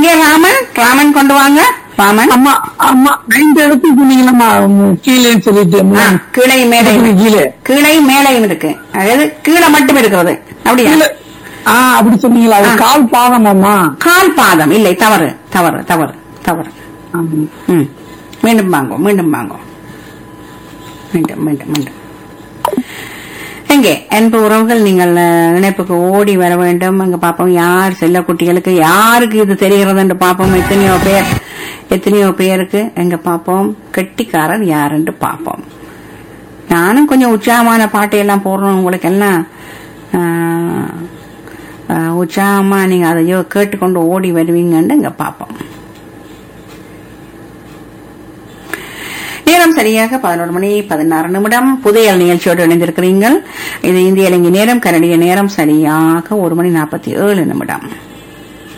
எங்கே ராமன் ராமன் கொண்டு வாங்க ராமன் அம்மா அம்மா ஐந்து இடத்துக்கு சொன்னீங்களம்மா கீழேன்னு சொல்லிட்டு ஆ, கீழே மேலே கீழே கீழே மேலையும் இருக்கு அதாவது கீழே மட்டும் இருக்கிறது அப்படியா கீழே ஆ அப்படி சொன்னீங்களா அது ஆ. கால் பாதமாம்மா கால் பாதம் இல்லை தவறு தவறு தவறு தவறு ஆமா. ம் மீண்டும் வாங்கோ மீண்டும் வாங்கோ மீண்டும் மீண்டும் மீண்டும் எங்கே அன்பு உறவுகள் நீங்கள் அஹ், இணைப்புக்கு ஓடி வர வேண்டும் அங்க பாப்போம் யார் செல்ல குட்டிகளுக்கு யாருக்கு இது தெரிகிறது என்று பாப்போம் எத்தனையோ பேர் எத்தனையோ பேருக்கு எங்க பாப்போம் கெட்டிக்காரர் யாருன்னு பாப்போம் நானும் கொஞ்சம் உற்சாகமான பாட்டையெல்லாம் போடுறோம் உங்களுக்கு எல்லாம் ஆஹ், ஆஹ், உற்சாகமா நீங்க அதையோ கேட்டுக்கொண்டு ஓடி வருவீங்கன்னு இங்க பாப்போம் நேரம் சரியாக பதினோரு மணி பதினாறு நிமிடம் புதையல் நிகழ்ச்சியோடு இணைந்திருக்கிறீர்கள் இது இந்திய இலங்கை நேரம் கனடிய நேரம் சரியாக ஒரு மணி நாற்பத்தி ஏழு நிமிடம்